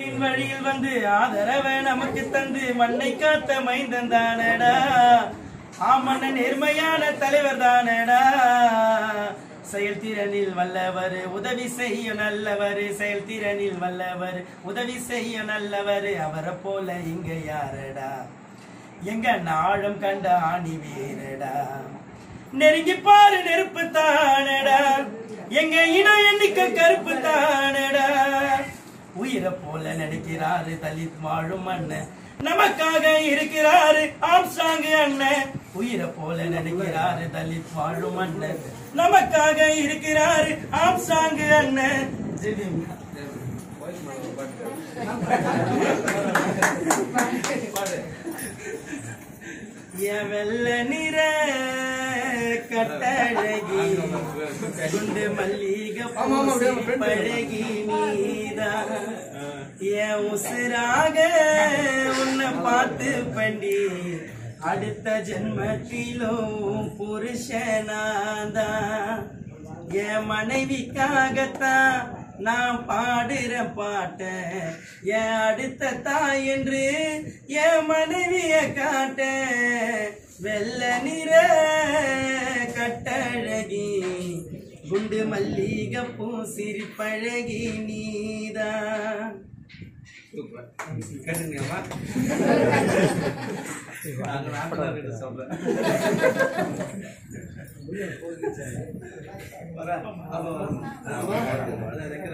ஆபத்தின் வழியில் வந்து ஆதரவை நமக்கு தந்து மண்ணை காத்த மைந்தன் தானடா ஆமண்ண நேர்மையான தலைவர் தானடா செயல்திறனில் வல்லவர் உதவி செய்ய நல்லவர் செயல்திறனில் வல்லவர் உதவி செய்ய நல்லவர் அவரை போல இங்க யாரடா எங்க நாளும் கண்ட ஆணி வீரடா நெருங்கி பாரு நெருப்பு தானடா எங்க இனம் எண்ணிக்க கருப்பு தானடா உயிரை போல நடிக்கிறாரு தலித் வாழும் அண்ணன் நமக்காக இருக்கிறாரு ஆம்ஸ்டாங் அண்ணன் உயிரை போல நடிக்கிறாரு தலித் வாழும் அண்ணன் நமக்காக இருக்கிறாரு ஆம்ஸ்டாங் அண்ணன் என் வெள்ள நிற கட்டழகி குண்டு மல்லிகை பூசி பழகி நீதா என் உசுராக உன்னை பார்த்து பண்டி அடுத்த ஜென்மத்திலும் புருஷனாதான் என் மனைவிக்காகத்தான் நான் பாடுற பாட்ட என் அடுத்த தாய் என்று என் மனைவிய காட்ட வெள்ள நிற கட்டழகி குண்டு மல்லிகை பூ சிரிப்பழகி நீதான் சூப்பர் கேட்டுங்கம்மா நாங்க நாற்பது கிட்ட சொல்றேன் வரேன். அப்போ, ஆமா.